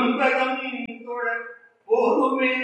புறம்பகம் தொழ போதுமே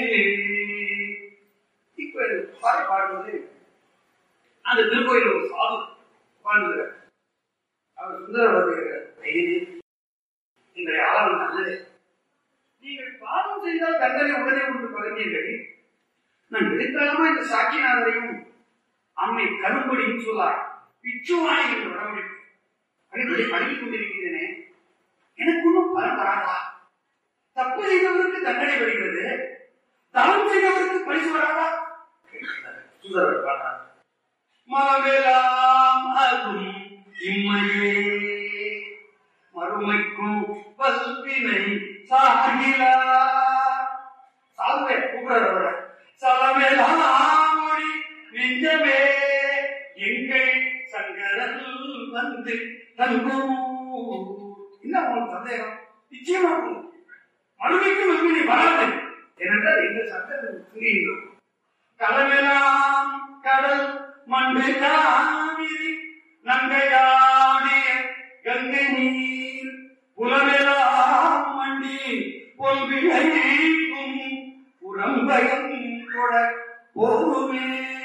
இப்ப இந்த பாடல் பாடுவது அந்த திருக்கோயில் ஒரு சாது உட்கார்ந்துகிறார் அவர் சுந்தர வருகிறார் ஐயனே எங்களை ஆளும் நல்லது நீங்கள் பாவம் செய்தால் தண்டனை உடனே கொண்டு பகிர்ந்தீர்கள் நான் எடுக்காம இந்த சாட்சிநாதரையும் அம்மை கரும்படியும் சொல்லார் பிச்சுவாணி என்று வரவழைப்பு அடிப்படை பழகிக் கொண்டிருக்கிறேனே எனக்கு ஒன்றும் பலன் வராதா தப்பு செய்தவருக்கு தண்டனை வருகிறது தவம் செய்தவருக்கு பரிசு வராதா கேட்கிறார். சுந்தரர் பாடுறார் மாவெலாம் அரும் இம்மையே மறுமைக்கும் பல்வினை சாகிலா சால்வே கூப்பிடுறவர சலமெலாம் மொழி நெஞ்சமே எங்கள் சங்கரல் வந்து தங்கும் என்ன உங்களுக்கு சந்தேகம் நிச்சயமா இருக்கும் மறுமைக்கும் விரும்பினி வராது ஏனென்றால் எங்கள் சங்கரல் புரியுகிறோம் கடமெல்லாம் கடல் மண்டு காவிரி நங்கையாடிய கங்கை நீர் புலமெல்லாம் மண்டி பொல்விழைக்கும் புறம்பயம் தொட போதுமே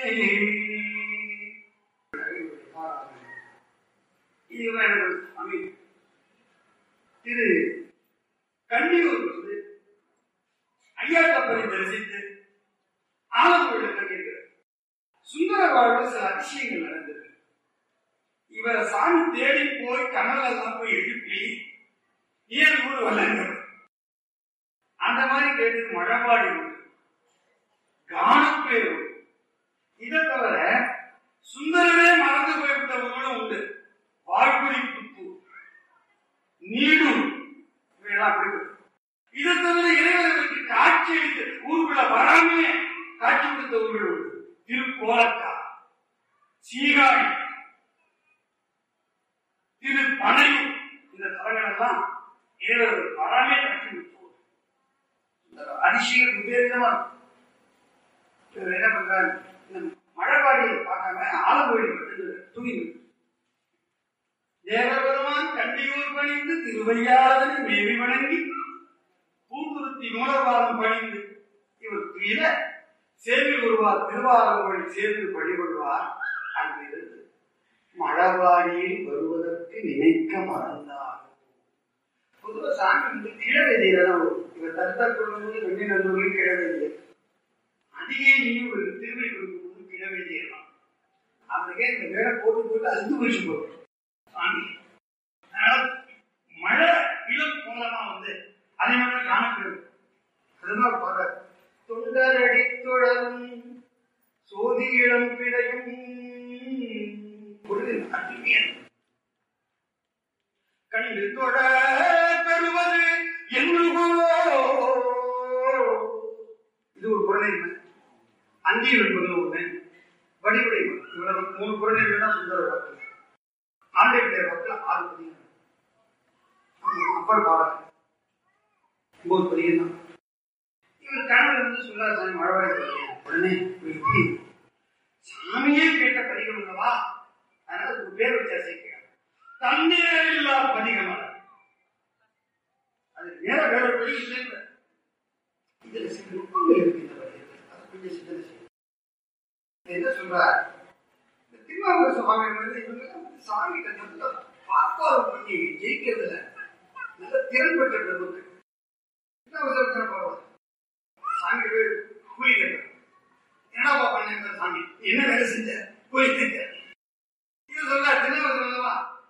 இதுவரை எனது சுவாமி திரு கண்ணியூர் வந்து ஐயா கப்பலை தரிசித்து ஆலங்குடியில் தங்கியிருக்கிறார் சுந்தர வாழ்வில் சில அதிசயங்கள் நடந்தது இவரை சாமி தேடி போய் கனல் எல்லாம் போய் எழுப்பி ஏன் ஊர் வரலங்க அந்த மாதிரி கேட்டது மழபாடி உண்டு கானப்பேர் உண்டு இதை தவிர சுந்தரமே மறந்து போய்விட்டவர்களும் உண்டு வாழ்குறி புத்து நீடும் இவையெல்லாம் அப்படி இருக்கு. இதை தவிர இறைவனுக்கு காட்சி அளித்து ஊருக்குள்ள வராமே காட்சி கொடுத்த ஊர்கள் உண்டு திருக்கோலக்கா சீகாழி திரு பனையூர் இந்த தலங்கள் எல்லாம் இறைவர் வராமே காட்சி கொடுத்த ஊர். இந்த அதிசயம் விபரீதமா இருக்கும் இவர் என்ன பண்றாரு இந்த மழைப்பாடியை பார்க்காம ஆலங்கோடி மட்டும் தூங்கி தேவபெருமான் கண்டியூர் பணிந்து திருவையாளனை மேவி வணங்கி பூந்துருத்தி மூலவாதம் பணிந்து இவர் துயில சேவில் வருவார் திருவாரங்கோழி சேர்ந்து வழிபடுவார் அங்கிருந்து மழவாடியில் வருவதற்கு நினைக்க மறந்தார் பொதுவா சாமி வந்து கிழவெதியில தான் வரும் இவர் தடுத்தால் கொள்ளும்போது வெண்ணி நல்லூரில் கிழவெதிய அதிகே நீயும் ஒரு திருவிழி கொடுக்கும்போது கிழவெதியலாம் அப்படியே இந்த வேலை போட்டு போட்டு அழுத்து வச்சு போகும் சாமி அதனால மழை இளம் கோலமா வந்து அதே மாதிரி காணப்படுது அதுதான் பாரு தொண்டரடி தொடரும் சோதி இளம் பிழையும் பொழுது அருமையான கண்டு தொட பெறுவது என்னுகோ இது ஒரு புறநெறிமை அந்தியில் என்பது ஒண்ணு வடிவுடை இவ்வளவு மூணு புறநெறிமை தான் சுந்தர வாக்கு ஆண்டைய வாக்குல ஆறு பதியம் அப்பர் பாடல் ஒன்பது பதியம் தான் இவர் கணவர் வந்து சொல்லார் சாமி மழை உடனே இவர் எப்படி சாமியே கேட்ட பதிகம் அல்லவா அதனால ஒரு பேர் வச்சா சேர்க்கிறார் தண்ணீர் இல்லா பதிகம் அது அது வேற வேற ஒரு வழி இல்லை இதுல சில நுட்பங்கள் இருக்கு இந்த பதிகத்தில் அதை கொஞ்சம் சிந்தனை செய்யும் என்ன சொல்றார் இந்த திருவாரூர் சுவாமி வந்து இவங்க வந்து சாமி நல்ல பாப்பாவை பண்ணி ஜெயிக்கிறதுல நல்ல திறன் பெற்ற பிரபுக்கு என்ன உதவி போறோம் சாமி போய் கூலி கேட்டார் என்னப்பா பண்ண சாமி என்ன வேலை செஞ்ச கூலி கேட்டார் இது சொல்ல திருவாரூர் சொல்லவா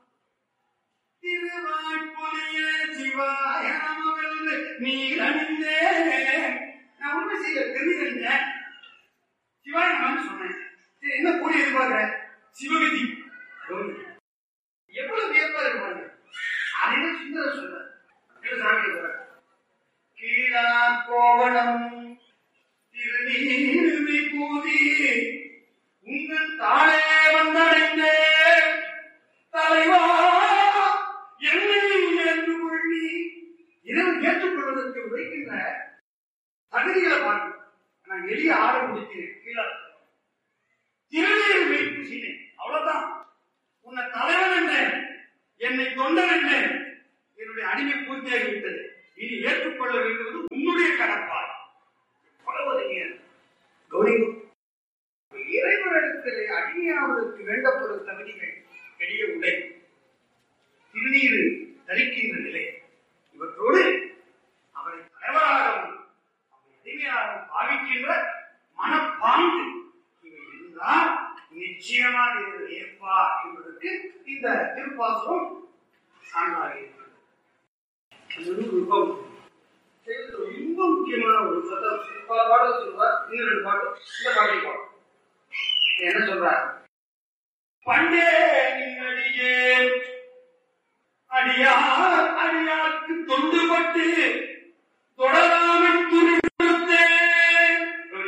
திருவாய்ப்புலிய சிவாய நமவென்று நீர் அணிந்தே நான் உண்மை செய்ய தெரிஞ்சுக்கிட்டேன் சிவாய நமன்னு சொன்னேன் சரி என்ன கூலி எதிர்பார்க்கிற சிவகதி எவ்வளவு வியப்பா இருக்கு பாருங்க அதே சுந்தர சொல்றார் என்ன சாமி சொல்றார் கீழா கோவணம் திருநீர்மை பூதி உங்கள் தாளே வந்தடைந்தே தலைவா என்னை ஏற்றுக்கொள்ளி இரவு ஏற்றுக்கொள்வதற்கு உழைக்கின்ற தகுதிகளை பாருங்க நான் எளிய ஆட முடிக்கிறேன் கீழே திருநீர் வைப்பு செய்தேன் அவ்வளவுதான் உன்னை தலைவன் என்றேன் என்னை தொண்டன் என்றேன் என்னுடைய அடிமை பூர்த்தியாகி விட்டது இனி ஏற்றுக்கொள்ள வேண்டுவது உன்னுடைய கடப்பாடு எவ்வளவு நீர் கௌரிக்கும் இறைவனிடத்தில் அடிமையாவதற்கு வேண்டப்படும் தகுதிகள் பெரிய உடை திருநீரு தரிக்கின்ற நிலை இவற்றோடு அவரை தலைவராகவும் அவரை அடிமையாகவும் பாவிக்கின்ற மனப்பாங்கு இவை இருந்தால் நிச்சயமாக இதை ஏற்பார் என்பதற்கு இந்த திருப்பாசனம் சான்றாக இருக்கிறது அது ஒரு விருப்பம் செய்வதில் ரொம்ப முக்கியமான ஒரு சட்டம் பல பாடல் சொல்வார் இன்னும் ரெண்டு பாட்டு இந்த பாட்டை பாடும் என்ன சொல்றார் பண்டே நின்னடியே அடியார் அடியாருக்கு தொண்டுபட்டு தொடராமல் துணித்தேன்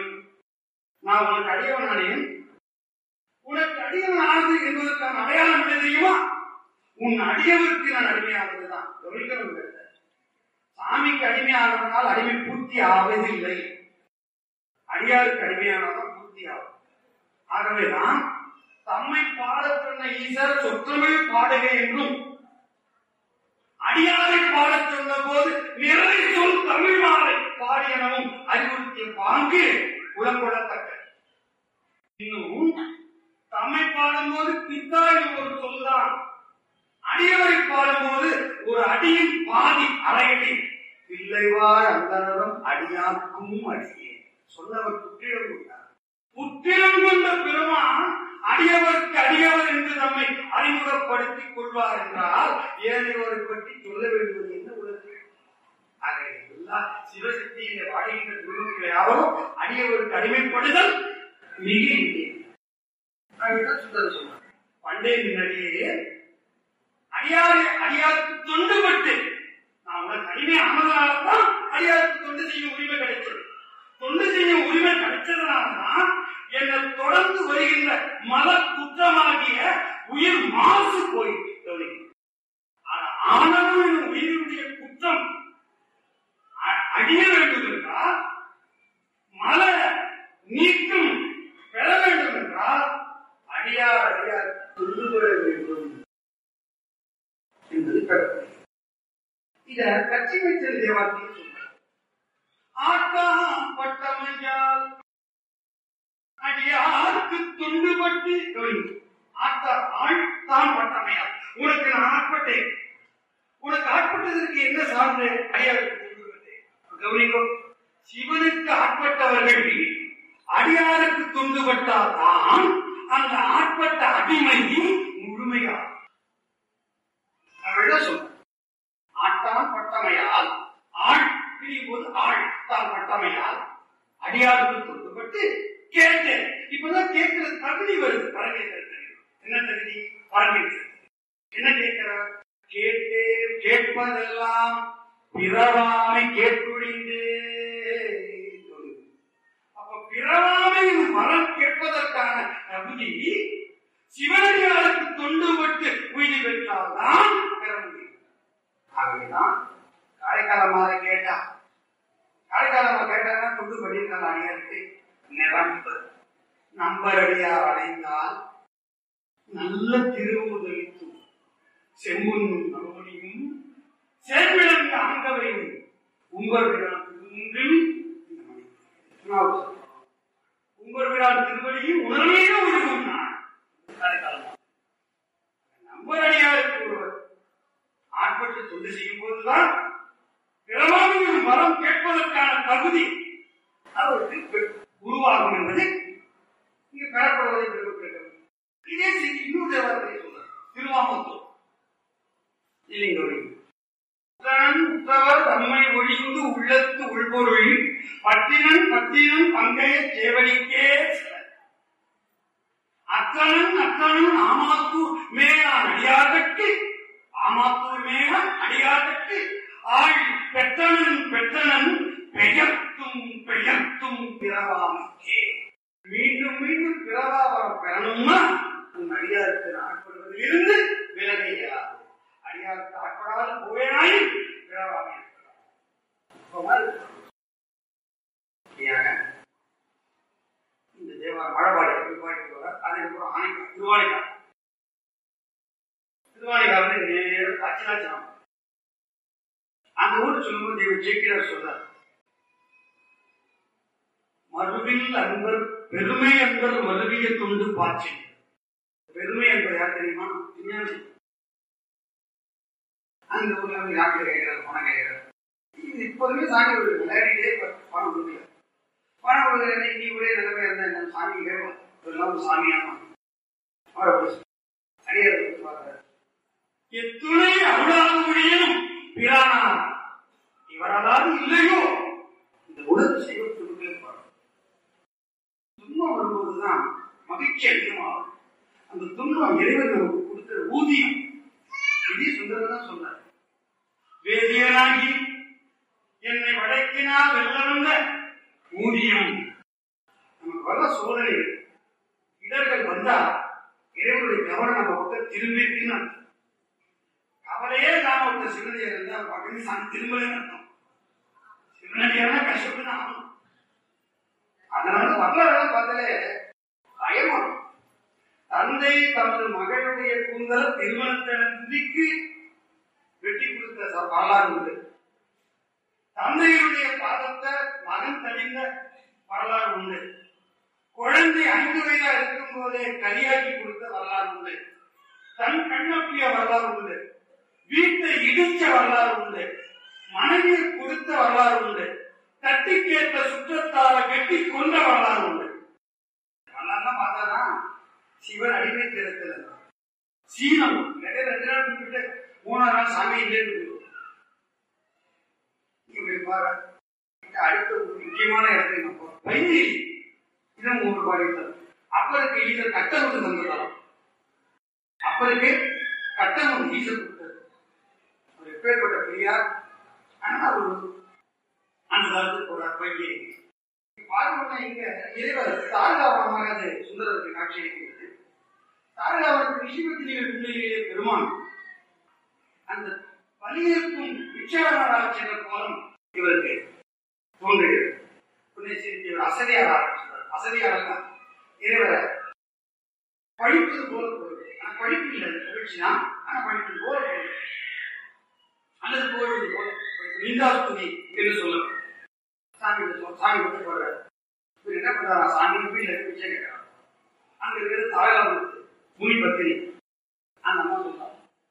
நான் உனக்கு அடியவன் ஆனேன் உனக்கு அடியவன் ஆனது என்பதற்கான அடையாளம் என்ன தெரியுமா உன் அடியவருக்கு நான் அடிமையானதுதான் கவனிக்கணும் இந்த இடத்தை. சாமிக்கு அடிமையானதனால் அடிமை பூர்த்தி ஆவதில்லை அடியாருக்கு அடிமையானதான் பூர்த்தி ஆகும் ஆகவேதான் தம்மை பாடச் சொன்ன ஈசர் சொற்றமிழ் பாடுக என்றும் அடியாரை பாடச் சொன்ன போது நிறை சொல் தமிழ் மாலை பாடி எனவும் அறிவுறுத்திய பாங்கு உளப்படத்தக்க இன்னும் தம்மை பாடும்போது பித்தா என்ற ஒரு சொல்தான் அடியவரை பாடும்போது ஒரு அடியின் பாதி அரையடி பிள்ளைவாழ் அந்தனரும் அடியாக்கும் அடியே சொன்னவர் புற்றிடம் கொண்டார் புற்றிடம் கொண்ட பெருமான் அடியவருக்கு அடியவர் என்று நம்மை அறிமுகப்படுத்திக் கொள்வார் என்றால் ஏனையோரை பற்றி சொல்ல வேண்டுவது என்ன உள்ளது ஆக எல்லா சிவசக்தியிலே வாடுகின்ற குருக்களை யாரும் அடியவருக்கு அடிமைப்படுதல் மிக இல்லை அதுதான் சுந்தர சொன்னார் பண்டே முன்னாடியே அடியாறு அடியாருக்கு தொண்டுபட்டு நான் உனக்கு அடிமை ஆனதால்தான் அடியாருக்கு தொண்டு செய்யும் உரிமை கிடைச்சது தொண்டு செய்யும் உரிமை கிடைச்சதுனால்தான் என்னை தொடர்ந்து வருகின்ற மத குற்றமாகிய உயிர் மாசு போயிட்டு கவனிங்க. ஆனா ஆனாலும் இந்த உயிருடைய குற்றம் அ- அழிய வேண்டும் என்றால் மல நீக்கம் பெற வேண்டும் என்றால் அடியார் அடியார் தொண்டுபட வேண்டும் என்பது கடவுள் இத கட்சி வைத்தல் தேவாலயம் சொல்றார் ஆட்டாம் பட்டமையால் அடியாருக்கு துண்டுபட்டு கவனிங்க. ஆட்டார் ஆள் தான் பட்டமையால் உனக்கு நான் ஆட்பட்டேன் உனக்கு ஆட்பட்டதற்கு என்ன சார்ந்து அடியாருக்கு துண்டுபட்டேன் கவனிக்கோ சிவனுக்கு ஆட்பட்டவர்கள் அடியாருக்கு துண்டுபட்டால்தான் அந்த ஆட்பட்ட அடிமை முழுமையாகும் அவள் சொல்ற ஆட்டான் பட்டமையால் ஆள் பிரியும் போது ஆள் தான் பட்டமையால் அடியாருக்கு தொட்டுப்பட்டு கேட்டேன் இப்பதான் கேட்கிற தகுதி வருது பரமேஸ்வரர் தகுதி. என்ன தகுதி பரமேஸ்வரர் என்ன கேட்கிறார் கேட்டே கேட்பதெல்லாம் பிறவாமை கேட்டுழிந்து அப்ப பிறவாமை மரம் கேட்பதற்கான தகுதி சிவனடியாருக்கு தொண்டுபட்டு உயிரி பெற்றால்தான் பெற முடியும் ஆகவேதான் காரைக்காலமாக கேட்டா காரைக்காலமாக கேட்டாங்கன்னா தொண்டு பண்ணியிருக்காங்க அடியாருக்கு நிரம்ப நம்பரடியார் அடைந்தால் நல்ல திருவுதலித்தும் செம்பொன்னும் நலமொழியும் சேர்விழந்த அங்கவையும் உங்கள் உங்கள் உங்கள் விழான் திருவடியும் உணர்வையே ஒழுகும் நான் காரைக்காலமாக நம்பரடியாருக்கு ஒருவர் ஆட்பட்டு தொண்டு செய்யும் போதுதான் பிறவாமையின் மரம் கேட்பதற்கான தகுதி அவருக்கு பெ- உருவாகும் என்பது இங்கு பெறப்படுவதை பெறப்பட்டிருக்கிறது இதே செய்தி இன்னொரு தேவாலயத்தை சொல்றார் திருவாமத்தூர் இல்லைங்க உத்தரன் உத்தவர் தம்மை ஒழிந்து உள்ளத்து உள்பொருள் பத்தினன் பத்தினன் பங்கைய சேவடிக்கே சிலர். அத்தனன் அத்தனன் ஆமாத்தூர் மேலான் அடியார்கட்டு ஆமாத்தூர் மேலான் அடியார்கட்டு ஆள் பெற்றனன் பெற்றனன் பெயர்த்தும் பெயர்த்தும் பிறவாமைக்கே மீண்டும் மீண்டும் பிறவா வர பெறணும்னா உன் அடியாருக்கு ஆட்படுவதில் இருந்து விலக இயலாது அடியாருக்கு ஆட்படாது போவேனாயும் பிறவாமை இருக்கலாம். இப்ப மாதிரி ஏங்க? இந்த தேவார மழபாடி எப்படி பாடிட்டு வர அதே போல ஆணைக்கா திருவாணிக்கா திருவாணிக்கா வந்து நேரம் அச்சனாச்சனம் அந்த அந்த ஊர் சொல்லும்போது தேவர் ஜெயிக்கிறார் சொல்றார் மறுவில் அன்பர் பெருமை அன்பர் மறுவிய தொண்டு பாய்ச்சி பெருமை என்பது யார் தெரியுமா விஞ்ஞானி அந்த ஊர்ல வந்து யாருக்கு கேட்கிறார் பணம் கேட்கிறார் இது இப்போதுமே சாமி கொடுக்குது விளையாடிட்டே பணம் கொடுக்கல பணம் கொடுக்குறது இன்னைக்கு ஒரே நிலைமை இருந்தா என்ன சாமி கேட்கலாம் இதெல்லாம் சாமியாமா அவரை அடியார் பார்க்கிறார் எத்துணை அருளாக முடியும் பிரானார் இவரால் இல்லையோ இந்த உடல் செய்வதற்கு துன்பம் வரும்போதுதான் மகிழ்ச்சி அதிகமாகும் அந்த துன்பம் இறைவன் நமக்கு கொடுக்கிற ஊதியம் இதே சுந்தரம் தான் சொன்னார் வேதியனாகி என்னை வடக்கினால் வெல்ல வந்த ஊதியம் நமக்கு வர சோதனைகள் இடர்கள் வந்தா இறைவனுடைய கவனம் நம்ம பக்கம் திரும்பி இருக்குன்னு அர்த்தம். கவலையே நாம ஒருத்தர் சிவனடியார் இருந்தா அவர் பக்கமே சாமி திரும்பலன்னு அர்த்தம் சிவனடியார்னா கஷ்டப்பட்டு தான் ஆகணும் அதனால வரலாறு பார்த்தாலே பயம் வரும். தந்தை தமது மகளுடைய கூந்தல திருமணத்திற்கு வெட்டி கொடுத்த ச- வரலாறு உண்டு தந்தையுடைய பாதத்தை மகன் தடிந்த வரலாறு உண்டு குழந்தை ஐந்து வயதா இருக்கும் போதே கரியாக்கி கொடுத்த வரலாறு உண்டு தன் கண்ணப்பிய வரலாறு உண்டு வீட்டை இடிச்ச வரலாறு உண்டு மனைவியை கொடுத்த வரலாறு உண்டு தட்டி கேட்ட சுற்றத்தால வெட்டி கொண்ட வரலாறு உண்டு வரலாறுலாம் பார்த்தாதான் சிவன் அடிமை திறத்துல சீனம் நிறைய ரெண்டு நாள் விட்டு மூணாவது நாள் சாமி இல்லைன்னு இப்படி பாரு அடுத்த ஒரு முக்கியமான இடத்துக்கு நம்ம போறோம். பையி இதுவும் மூன்று பாடித்தார் அப்பருக்கு ஈசர் கட்டம் வந்து தந்துட்டாராம் அப்பருக்கு கட்டம் வந்து ஈசர் கொடுத்தார் அவர் எப்பேற்பட்ட பெரியார் ஆனா அவர் அந்த காலத்துக்கு போறார் பையன் பார்வன இங்க இறைவர் தாரகாவனமாக அது சுந்தரத்துக்கு காட்சி அளிக்கிறது தாரகாவனத்து ரிஷிபத்திரிகள் முன்னிலையிலே பெருமான் அந்த பலியிருக்கும் பிச்சாளராக சென்ற கோலம் இவருக்கு தோன்றுகிறது உடனே சிரித்து இவர் அசதியார் ஆரம்பிச்சார் அசதியார் இறைவரை பழிப்பது போல போகுது ஆனா பழிப்பு இல்லை நிகழ்ச்சி தான் ஆனா பழிப்பது போல போகுது அல்லது போடுவது போல நிந்தாஸ்துதி என்று சொல்லப்படும் சாமி கிட்ட சொல்~ சாமி கிட்ட போடுறாரு இவர் என்ன பண்றாரா சாமி வீட்டுல பிச்சை கேட்கிறார் அங்க இருக்கிறது தாய்லாந்து முனி பத்தினி அந்த அம்மா சொல்றாங்க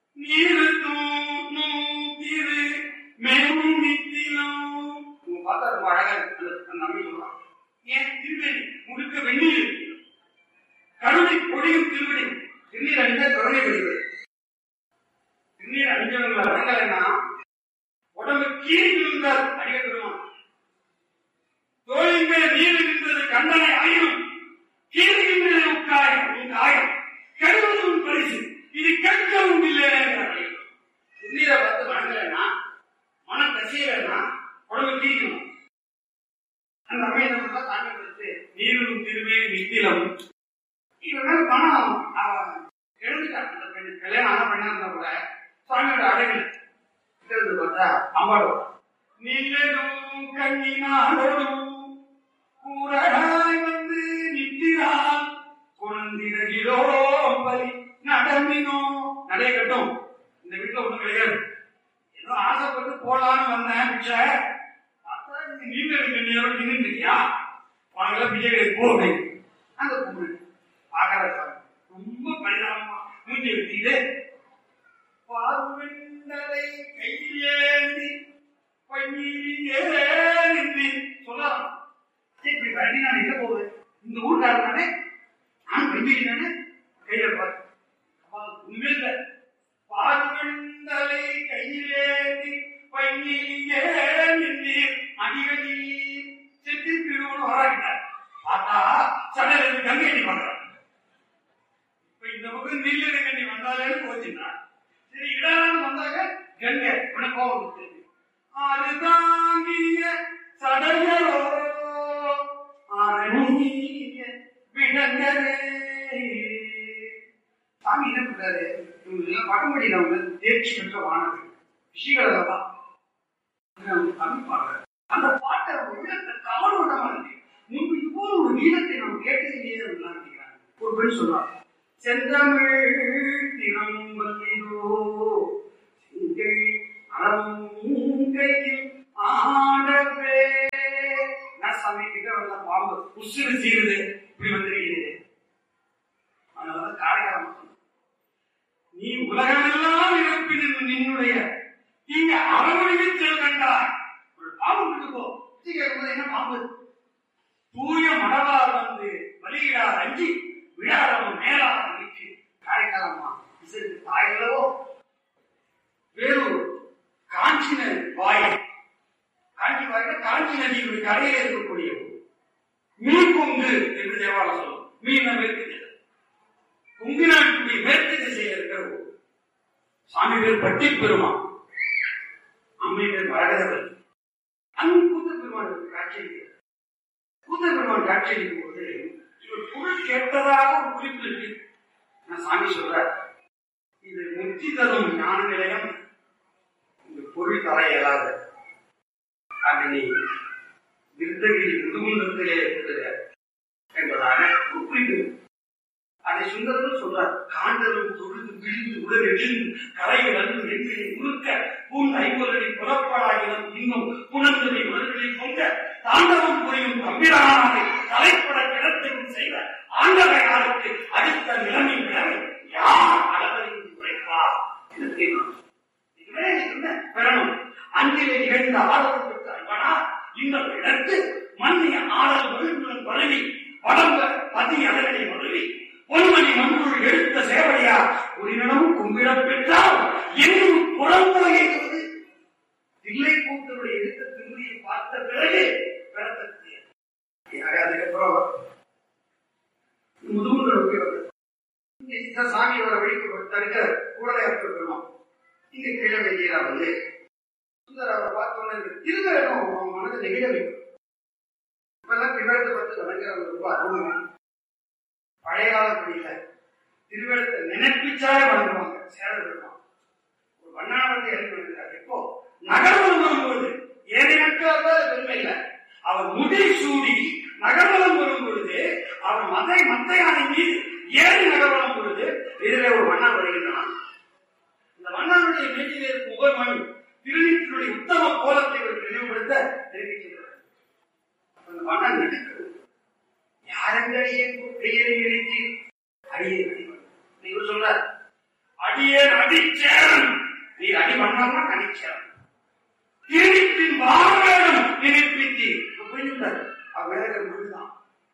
நீரு மேலும் நித்திலம் உங்க பார்த்தா ரொம்ப அழகா இருக்கு அந்த- அந்த அம்மை சொல்றான் ஏன் திருவேணி முழுக்க வெந்நீர் கருணை பொழியும் திருவடி திருநீர் அணிந்த கருணை வடிவது திருநீர் அணிஞ்சவங்களை வணங்கலைன்னா உடம்பு கீழ் விழுந்தால் அடிக்க பெறுவான் தோழின் மேல் நீர் இருந்தது கண்டனை ஆயினும் கீழ்கின்ற உட்காயம் உன் காயம் கழுவது உன் பரிசு இது கற்கவும் இல்லை திருநீரை பார்த்து வணங்கலைன்னா மனம் கசியலைன்னா உடம்பு கீழ்க்கணும் அந்த அம்மை என்ன பண்ணா தாண்டி கொடுத்து நீரும் திருமே நித்திலம் இவர்கள் பணம் அவன் எழுந்துட்டான் அந்த பெண் கல்யாணம் ஆன பெண்ணா இருந்தா கூட சுவாமியோட அழகு இருந்து பார்த்தா அம்பாடு நிலனும் கண்ணினாலும் கூறடாய் வந்து நிற்கிறான் குழந்திரகிலோ பலி நடமினோ நடை கட்டும் இந்த வீட்டுல ஒண்ணும் கிடையாது ஏதோ ஆசைப்பட்டு போலான்னு வந்தேன் பிச்சை பார்த்தா இந்த நீங்க ரெண்டு நேரம் நின்றுட்டியா உனக்கெல்லாம் பிச்சை கிடையாது போ அப்படின்னு. அந்த பொண்ணு பார்க்கற சாமி ரொம்ப பரிதாபமா மூஞ்சி வச்சுக்கிட்டு பார்வெண்டலை கையிலேந்தி பையிலே நின்று சொல்லலாம் சரி, இப்படி வண்டி நான் எங்க போகுது இந்த ஊருக்காரன் தானே நான் பையிலி தானே கையில பாரு அப்பா, ஒண்ணுமே இல்லை பார்வெண்டலை கையிலேந்தி பையிலே நின்று அடிகடி செத்து திருவள்ளுவர் வராங்கிட்டார் பார்த்தா சடையில கங்கை அடி பார்க்கிறார் இப்ப இந்த பக்கம் நீலகிரி கண்ணி வந்தாலே போச்சுன்னா சரி இடலாம் வந்தாங்க கங்கை உடனே கோபம் வந்துச்சு. அது தாங்கிய சடையரோ அரணிய விடங்கரே சாமி என்ன பண்றாரு இவங்க எல்லாம் வடமொழியில அவங்க தேர்ச்சி பெற்ற வானது ரிஷிகளை தான் தமிழ் பாடுறாரு அந்த பாட்டை உள்ளத்தை கவனம் விடாம இருக்கு முன்பு இப்போது ஒரு கீதத்தை நாம் கேட்டதிலேயே நினைக்கிறாங்க ஒரு பெண் சொல்றாங்க செந்தமிழ் திறம் வந்திரோ செங்கை அறங்கை உசுறு சீருது இப்படி வந்திருக்கிறது அதனால காரைக்காலம் நீ உலகமெல்லாம் இருப்பினும் நின்னுடைய நீங்க அரவணையில் செல் கண்டாய் ஒரு பாம்பு விட்டு போ பிச்சை கேட்கும்போது என்ன பாம்பு தூய மணவார் வந்து வலியிடார் அஞ்சி விழாரம் மேலாக நிற்கு காரைக்காலம்மா இசைக்கு தாயல்லவோ வேலூர் காஞ்சி நதி வாயில் காஞ்சி வாயில காஞ்சி நதியுடைய கரையில இருக்கக்கூடிய ஊர். மீன் கொங்கு என்று தேவாலயம் சொல்லும் மீன் மேற்கு திசை. கொங்கு நாட்டுடைய மேற்கு திசையில் இருக்கிற ஊர் சாமி பேர் பட்டி பெருமான் அம்மை பேர் வரகதவன் அங்கு கூத்த பெருமான் காட்சி அளிக்கிறார். கூத்த பெருமான் காட்சி அளிக்கும் போது இவர் பொருள் கேட்டதாக ஒரு குறிப்பு இருக்கு நான் சாமி சொல்றார் இது முக்தி தரும் ஞான நிலையம் இந்த பொருள் தர இயலாது அதனை விருத்தகிரி முதுகுன்றத்திலே இருக்கிற என்பதாக ஒரு குறிப்பு அதை சுந்தரரும் சொல்றார் காண்டலும் தொழுது விழுந்து உடல் எழுந்து கரை வந்து எண்ணினை உருக்க பூந்த ஐம்பொருளை புறப்பாடாகினம் இன்னும் புணர்ந்ததை உடல்களில் பொங்க தாண்டவம் புரியும் தம்பிரானாரை தலைப்பட கிடத்தையும் செய்த ஆண்டவையாருக்கு அடுத்த நிலைமை நிலைமை யார் அளவறிந்து உரைப்பார் என்று கேட்கணும் இதுவே என்ன பெறணும் அன்றிலே நிகழ்ந்த ஆடல் பெற்ற அன்பனா இந்த இடத்து மண்ணிய ஆடல் விழுந்துடன் பரவி வளர்ந்த பதி அதனை மருவி பொன்மணி மண்ணுள் எடுத்த சேவடியா உரினம் கும்பிடப் பெற்றால் என்னும் புறமுறையை தில்லை கூத்தருடைய எடுத்த திருமணியை பார்த்த பிறகு பிறந்தது அதுக்கப்புறம் முதுகுகளுக்கு இந்த சாமியோட வழிக்கு தடுக்க கூடலை பெருமான் இங்க கீழே வெஜிரா வந்து சுந்தர் அவரை பார்த்தோன்னே திருவேணும் அவன் மனதை நெகிழ வைக்கும் இப்பெல்லாம் திருவேடத்தை பார்த்து வணங்குறவங்க ரொம்ப அருமை பழைய காலப்படியில திருவேடத்தை நினைப்பிச்சாலே வணங்குவாங்க சேர பெருமான் ஒரு வண்ணானத்தை அறிவிக்கிறார் எப்போ நகர்வலம் வரும்பொழுது ஏழையற்றால் பெருமை இல்லை அவர் முடி சூடி நகர்வலம் வரும் பொழுது அவர் மதை மத்த யானை மீது ஏறி நகர்வலம் பொழுது இதிலே ஒரு வண்ணான் வருகின்றான் இந்த மன்னனுடைய மேட்டிலே இருக்கும் முகமணி திருநீற்றினுடைய உத்தம கோலத்தை ஒரு நினைவுபடுத்த தெரிவிக்கின்றார் அந்த மன்னன் நடக்கிறது யாரங்களையே பெயரை நினைத்து அடியே நீங்க சொல்ற அடியேன் அடிச்சேரன் நீ அடி மன்னம்னா அடிச்சேரன் திருநீற்றின் வாழவேணும் நினைப்பித்தி புரிஞ்சுட்டார் அவர் விளக்க முடியுதான்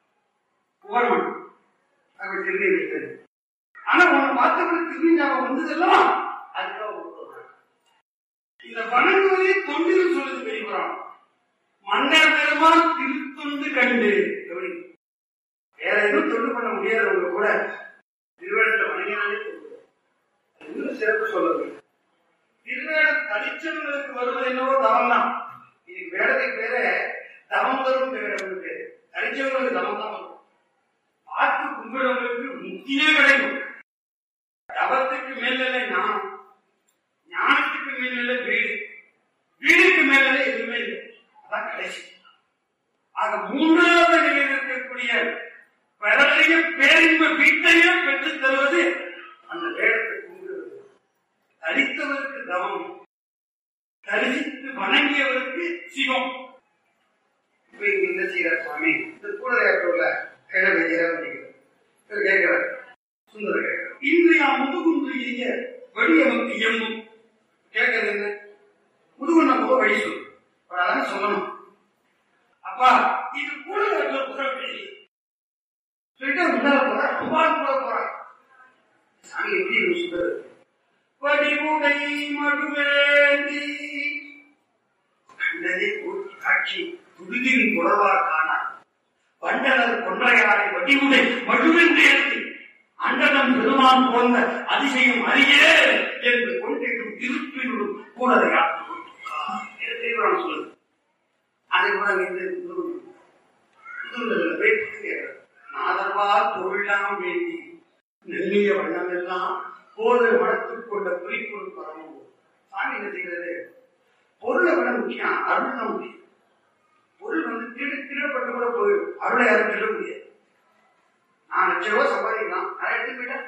புகழ்மன் அவர் திருநீர் வைத்தது ஆனா உன்னை பார்த்தவங்க திரும்பி ஞாபகம் வந்தது அல்லவா அதுக்காக கொடுத்துறாங்க. இந்த வணங்குவதை தொண்டில் சொல்லுது பெரியவரான் மன்னர் பெருமான் திருத்தொண்டு கண்டு எப்படி? வேற எதுவும் தொண்டு பண்ண முடியாதவங்க கூட திருவேடத்தை வணங்கினாலே தொண்டு. அது இன்னும் சிறப்பு சொல்லுது திருவேடம் தனிச்சவங்களுக்கு வருவது என்னவோ தவம் தான் இதுக்கு வேடத்துக்கு பேரு தவம் வரும் வேடம் பேரு தனிச்சவங்களுக்கு தவம் தான் வரும் பார்த்து கும்பிடுறவங்களுக்கு முக்தியே கிடைக்கும் தவத்துக்கு மேல்நிலை ஞானம் ஞானத்துக்கு மேல்நிலை வீடு வீடுக்கு மேல்நிலை எதுவுமே இல்லை அதான் கடைசி ஆக மூன்றாவது நிலையில் இருக்கக்கூடிய பிறரைய பேரின்ப வீட்டையும் பெற்றுத் தருவது அந்த வேடத்தை கும்பிடுவது தரித்தவருக்கு தவம் தரிசித்து வணங்கியவருக்கு சிவம் இப்ப இங்க என்ன செய்யறார் சுவாமி இந்த கூடலையாற்றோல கிழமை கேட்கிறார் சுந்தர கேட்கிறார் இன்றைய முதுகுன்று எய்ய வழி நமக்கு எம்மும் கேட்கறது என்ன முதுகுன்ன போக வழி சொல்லு அவர் அதான் சொல்லணும் அப்பா இது கூடலையாற்ற புறப்படி சொல்லிட்டு முன்னால போற அம்பாள் கூட போறான் சாமி எப்படி இருக்கு சுந்தர் வடிவுடை மடுவேந்தி கண்டதே போற்றி காட்சி துடுதின் புறவார் காணார் வண்டனர் கொன்றையாரை வடிவுடை மடுவென்று எழுதி அண்டனம் பெருமான் போன்ற அதிசயம் அறியே என்று கொண்டிருக்கும் திருப்பினுடன் கூடலையார் சொல்லுது அதை கூட இந்த புதுங்களில் போய் கேட்கிறார் நாதர்வா தொழிலாம் வேண்டி நெல்லிய வண்ணமெல்லாம் போதர் வளர்த்துக் கொண்ட குறிப்பொருள் பரமும் சாமி என்ன செய்கிறது பொருளை விட முக்கியம் அருள் தான் முக்கியம் பொருள் வந்து திரு திருடப்பட்டு கூட போயிடும் அருளை யாரும் திருட முடியாது நான் லட்ச ரூபாய் சம்பாதிக்கலாம் அதை எடுத்து போயிட்டேன்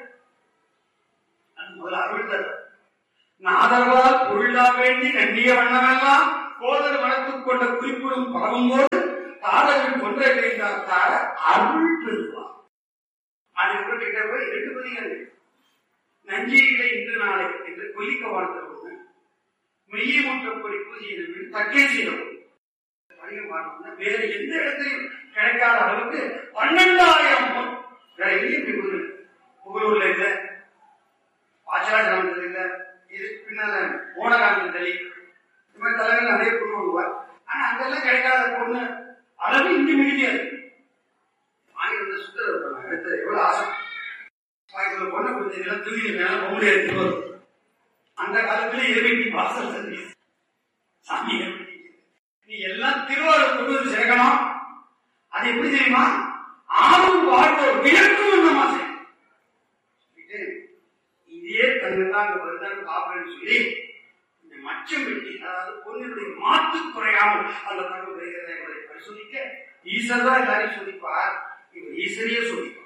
அது முதல்ல அருள் தர நாதர்வால் பொருளா வேண்டி நன்றிய வண்ணமெல்லாம் போதர் வளர்த்துக் கொண்ட குறிப்பிடும் பரவும் போது தாதவின் கொன்றை கைந்தாத்தார அருள் பெறுவார் அதுக்கப்புறம் கிட்ட போய் ரெண்டு பதிகள் நஞ்சியிலே இன்று நாளை என்று கொல்லிக்க வாழ்ந்தவங்க மெய்யை முற்றப்படி பூஜையின் தக்கேசியம் அதிகம் பார்த்தோம்னா வேற எந்த இடத்தையும் கிடைக்காத அளவுக்கு பன்னெண்டாயிரம் பொன் வேற எங்கேயும் இப்படி புகழ் புகழூர்ல இல்ல ஆச்சார கிராமத்தில் இல்ல இது பின்னால ஓனகாந்தம் தலி இந்த மாதிரி தலைவர் நிறைய பொண்ணு வருவார் ஆனா அங்கெல்லாம் கிடைக்காத பொண்ணு அளவு இங்க மிகுதியா இருக்கு வாங்கி வந்து சுத்தர இருப்பாங்க அடுத்தது எவ்வளவு ஆசை வாய்க்குள்ள பொண்ணை கொடுத்து இதெல்லாம் தூக்கி மேல பொம்பளை எடுத்து வரும் அந்த காலத்துல எருமைக்கு வாசல் தண்ணி சாமி எருமைக்கு. நீ எல்லாம் திருவாரூர் கொண்டு வந்து சேர்க்கணும் அது எப்படி தெரியுமா ஆளும் வாழ்வோர் விளக்கும் என்னமா செய்யணும் சொல்லிட்டு, இதே தன்னை தான் அங்க வருதான்னு பாப்பேன்னு சொல்லி இந்த மச்சம் வெட்டி அதாவது பொண்ணுடைய மாத்து குறையாமல் அந்த தங்கம் வருகிறதை என்பதை பரிசோதிக்க ஈஸ்வர் தான் எல்லாரையும் சோதிப்பார் இவர் ஈஸ்வரியே சோதிப்பார்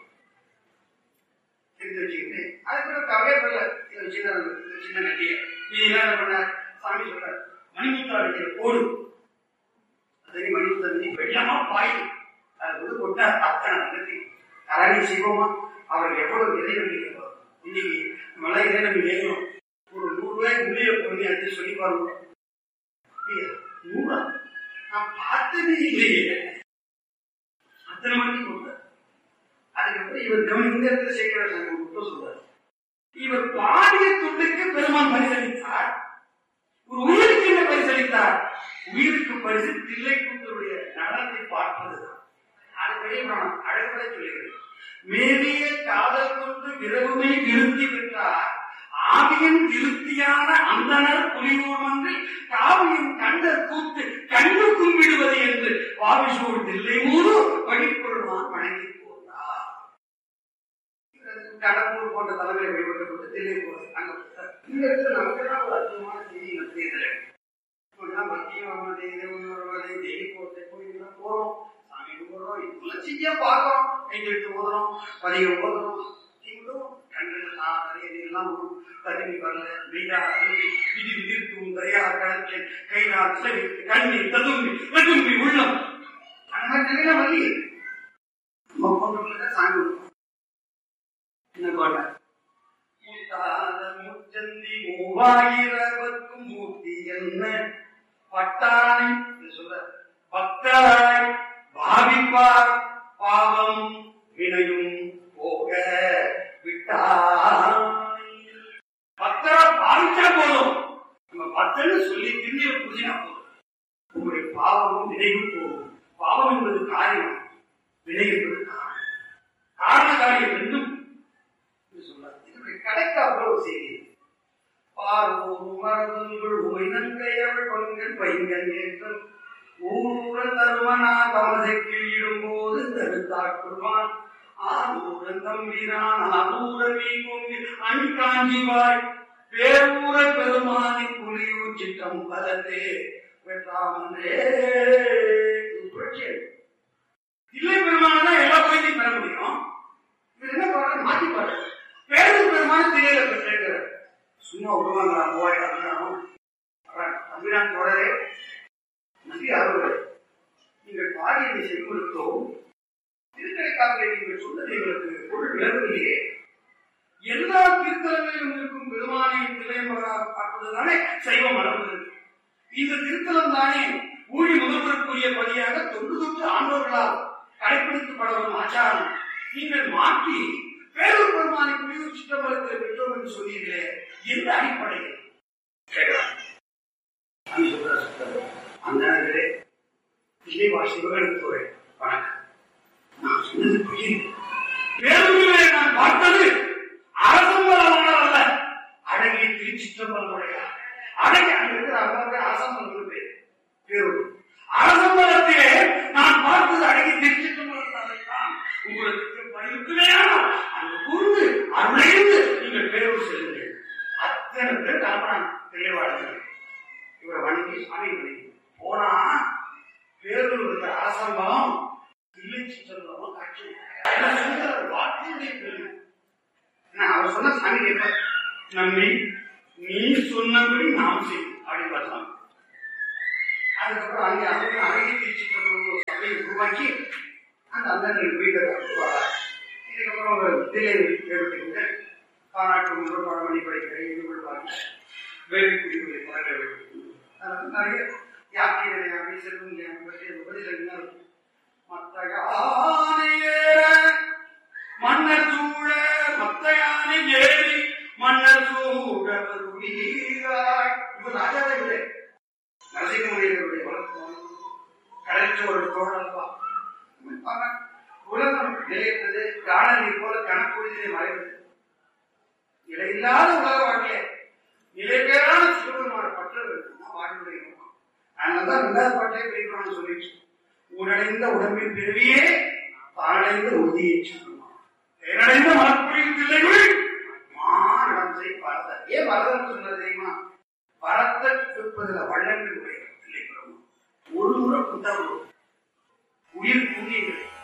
தெரிஞ்சு வச்சுக்கிட்டு அதுக்கப்புறம் கவையே வரல இது சின்ன இது சின்ன நட்டிய நீ என்ன பண்ண சாமி சொல்ற மணிமுத்தா அடிக்கிற போடு அதே மணிமுத்தா நீ வெள்ளமா பாய் அது வந்து கொட்ட அத்தனை நடத்தி கரணி சிவமா அவருக்கு எவ்வளவு இறைவன் இன்னைக்கு மலை இதை நம்ம கேட்கிறோம் ஒரு நூறு ரூபாய்க்கு உள்ளே பண்ணி அடிச்சு சொல்லி பாருங்க அப்படியா? நூறா நான் பார்த்ததே இல்லையே அத்தனை மணிக்கு கொடுத்தார் அதுக்கப்புறம் இவர் கவனி இந்த இடத்துல சேகர சங்கம் மட்டும் சொல்றாரு இவர் பாடிய துண்டுக்கு பெருமான் பரிசளித்தார் ஒரு உயிருக்கு என்ன பரிசளித்தார் உயிருக்கு பரிசு தில்லைக்குத்தருடைய நடனத்தை பார்ப்பதுதான் அது வெளியணும் அழகுபட சொல்லுகிறது மேலிய காதல் கொண்டு விரவுமை விருத்தி பெற்றார் ஆவியின் திருப்தியான அந்தனர் புலியூர் வந்து காவியம் கண்ட கூத்து கண்டு கும்பிடுவது என்று வாவிசூர் தில்லை மூடு வழிபொருள்வான் வணங்கி போனார் கடம்பூர் போன்ற தலைவரை வழிபட்டு தில்லை போறது அங்க போட்டார். இந்த இடத்துல நமக்கு எல்லாம் ஒரு அற்புதமான செய்தி நடத்தியதில்லை இப்படிலாம் பக்தியும் வருவது இறைவன் வருவது தேவி கோட்டை கோயிலுக்கு போறோம் சாமி கும்பிடுறோம் இதெல்லாம் செய்ய பார்க்கிறோம் கையெழுத்து ஓதுறோம் பதிகம் ஓதுறோம் இவ்வளோ கண்கள் நிறைய எல்லாம் தகுதி வரல மெய்யா விதி விதிர்த்தும் தரையா கடத்தில் கைகால் சிலவி கண்ணீர் ததும்பி வெதும்பி உள்ளம் அந்த மாதிரி நிறைய வழி நம்ம போன்றவங்களுக்கு சாமி கொடுப்போம் என்ன கோட்டை முத்தாத முச்சந்தி மூவாயிரவர்க்கும் மூர்த்தி என்ன பட்டானை என்று சொல்ற பக்தராய் பாவிப்பார் பாவம் வினையும் போக விட்டாய் பக்தரா பாவிச்சா போதும் நம்ம பக்தன்னு சொல்லி திரும்பிய புரிஞ்சினா போதும் உங்களுடைய பாவமும் வினையும் போகும் பாவம் என்பது காரியம் வினை என்பது காரணம் காரண காரியம் ரெண்டும் என்று சொன்னார் இதனுடைய கடைக்கு அவ்வளவு செய்தி பார்வோர் மரபுகள் உமைநங்கையவள் பங்கள் பைங்கன் ஏற்றம் ஊரூரன் தருமனா தமசைக்கு இடும்போது தடுத்தாக்குவான் ஆரூரன் தம்பிரான் ஆரூரவி கொண்டு அணிகாஞ்சிவாய் பேரூர பெருமானி புலியூர் சிட்டம் பலத்தே வெற்றாமன்றே இது புரட்சி. இல்லை பெருமான் தான் எல்லா கோயிலையும் பெற முடியும் இவர் என்ன பண்றாரு மாத்தி பாரு பேரூர் பெருமான திரையில பெற்றிருக்கிறார் சும்மா விடுவாங்களா மூவாயிரம் அபிராமம் அபிராம் தொடரே நம்பி அருள் நீங்கள் பாடியதை செல்வதற்கும் திருக்கடைக்காக நீங்கள் சொன்னது எங்களுக்கு பொருள் விளங்கவில்லையே எல்லா திருத்தலங்களிலும் இருக்கும் பெருமானை நிலையமாக பார்ப்பதுதானே சைவ மரபு இந்த திருத்தலம் தானே ஊழி முதல்வருக்குரிய பதியாக தொன்று தொட்டு ஆண்டோர்களால் கடைபிடிக்கப்பட வரும் ஆச்சாரம் நீங்கள் மாற்றி பேரூர் பெருமானை குடியூர் சிற்றம்பலத்தில் பெற்றோம் என்று சொன்னீர்களே எந்த அடிப்படையில் கேட்கிறார் சாமி சொல்றார் சுத்தர். அந்த நேரத்திலே விஜயவா சிவகணத்துறை வணக்கம் நான் சொன்னது புரியுது பேரூரிலே நான் பார்த்தது அரசம்பலமான அல்ல அடங்கிய திருச்சிற்றம்பலமுடைய அடங்கி அங்க இருக்கிற அவங்க அரசம்பலம் பேர் பேரூர் அரசம்பலத்திலே நான் பார்த்தது அடங்கி திருச்சிற்றம்பலத்தான் உங்களுக்கு பயிர்க்குமையான அந்த கூர்ந்து அருளைந்து நீங்கள் பேரூர் செல்லுங்கள் அத்தனை பேர் கிளம்புறாங்க தெளிவாடுங்கள் இவரை வணங்கி சாமி வணங்கி போனா பேரூர் இருக்கிற அரசம்பலம் இல்லை சிற்றம்பலம் காட்சி வாக்கினுடைய பெருமை நான் அவர் சொன்ன சாமி கேட்பார் நம்பி நீ சொன்னபடி நாம் செய்யும் அப்படின்னு பார்த்தாங்க அதுக்கப்புறம் அங்கே அவங்க அழகி திருச்சி சபையை உருவாக்கி அந்த அந்தங்களுக்கு வீட்டை வரார் இதுக்கப்புறம் ஒரு தில்லை ஏற்பட்டு காநாட்டு முன்னோர் பழமணி படிக்கிற ஈடுபடுவாங்க வேலை குடிகளை பழக வேண்டும் நிறைய யாத்திரை அப்படி செல்வம் பற்றிய உபதேசங்கள் மத்த யானை ஏற மன்னர் சூழ மத்த யானை ஏறி மன்னர் சூழ வருவீராய் இப்ப ராஜாவே இல்லை நரசிங்கமுடியவருடைய வளர்ப்பு கடைச்ச ஒரு தோழல்வா உலகம் நிலையற்றது காணநீர் போல கணக்குறியை மறைவது நிலையில்லாத உலக வாழ்க்கைய நிலைபெறான சிவபெருமான பற்றவர்கள் தான் வாழ்வுடைய நோக்கம் அதனாலதான் ரெண்டாவது பாட்டே பிரிக்கணும்னு சொல்லிட்டு ஊரடைந்த உடம்பின் பிறவியே தானடைந்த உறுதியை சொல்லுவான் தேனடைந்த மனப்புரியும் பிள்ளைகள் மானடத்தை பரத ஏன் பரதம் சொன்னது தெரியுமா பரத்தை கொடுப்பதில் வள்ளங்கள் உடைய பிள்ளை பெறும் ஒரு முறை புத்தகம் உயிர் கூறியது